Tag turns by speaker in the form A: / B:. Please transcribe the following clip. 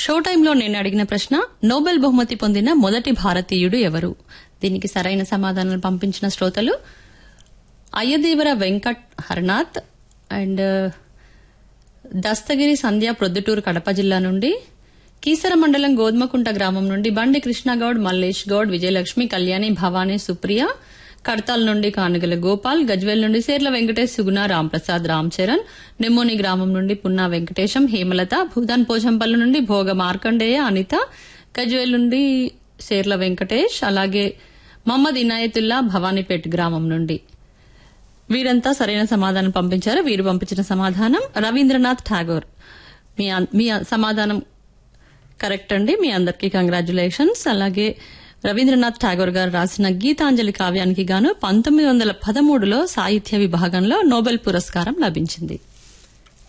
A: show టైంలో నేను అడిగిన ప్రశ్న నోబెల్ బహుమతి పొందిన మొదటి భారతీయుడు ఎవరు దీనికి సరైన సమాధానాలు పంపించిన శ్రోతలు అయ్యదేవర వెంకట్ హర్నాథ్ అండ్ దస్తగిరి సంధ్య ప్రొద్దుటూరు కడప జిల్లా నుండి కీసర మండలం గోధుమకుంట గ్రామం నుండి బండి కృష్ణగౌడ్ మల్లేష్ గౌడ్ విజయలక్ష్మి కళ్యాణి భవానీ సుప్రియ కడతాల్ నుండి కానుగల గోపాల్ గజ్వేల్ నుండి సేర్ల వెంకటేష్ సుగుణ రాంప్రసాద్ రామ్ చరణ్ నెమ్మోని గ్రామం నుండి పున్నా వెంకటేశం హేమలత భూదాన్ పోచంపల్లి నుండి భోగ మార్కండేయ అనిత గజ్వేల్ నుండి సేర్ల వెంకటేష్ అలాగే మహమ్మద్ ఇనాయతుల్లా భవానీపేట్ గ్రామం నుండి వీరంతా సరైన సమాధానం పంపించారు వీరు పంపించిన సమాధానం రవీంద్రనాథ్ ఠాగూర్ మీ అన్- మీ సమాధానం కరెక్ట్ అండి మీ అందరికీ కంగ్రాచులేషన్స్ అలాగే రవీంద్రనాథ్ ఠాగూర్ గారు రాసిన గీతాంజలి కావ్యానికి గాను పంతొమ్మిది వందల పదమూడులో సాహిత్య విభాగంలో నోబెల్ పురస్కారం లభించింది